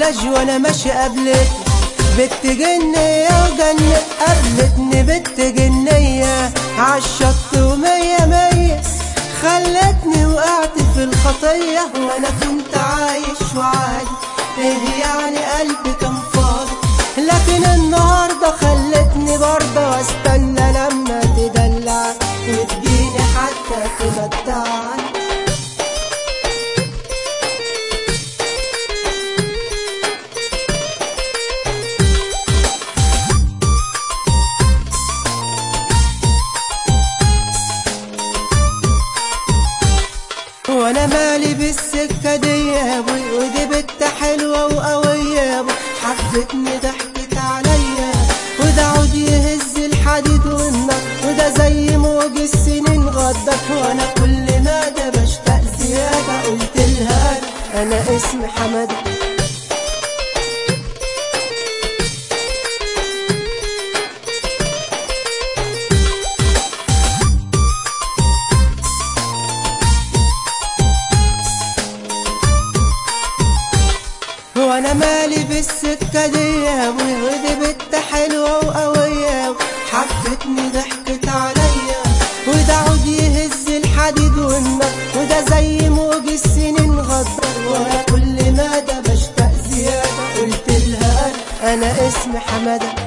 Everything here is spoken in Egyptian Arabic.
البلاج وانا ماشي قابلت بنت جنية وجنة قابلتني بنت جنية عالشط ومية مية خلتني وقعت في الخطية وانا كنت عايش وعادي ايه يعني قلبي كان فاضي لكن النهاردة خلتني برضه واستنى لما تدلع وتجيني حتى تمتعني وانا مالي بالسكة دي يا ابوي ودي بنت حلوة وقوية يا ابوي حبتني ضحكت عليا وده عود يهز الحديد والنار وده زي موج السنين غدر وانا كل ما ده بشتاق زيادة قلت لها انا انا اسمي حمادة وانا مالي بالسكة دي يا ابوي ودي بنت حلوة وقوية حبتني ضحكت عليا وده عود يهز الحديد والنار وده زي موج السنين غدر وانا كل ما ده بشتاق زيادة قلت لها انا انا اسمي حمادة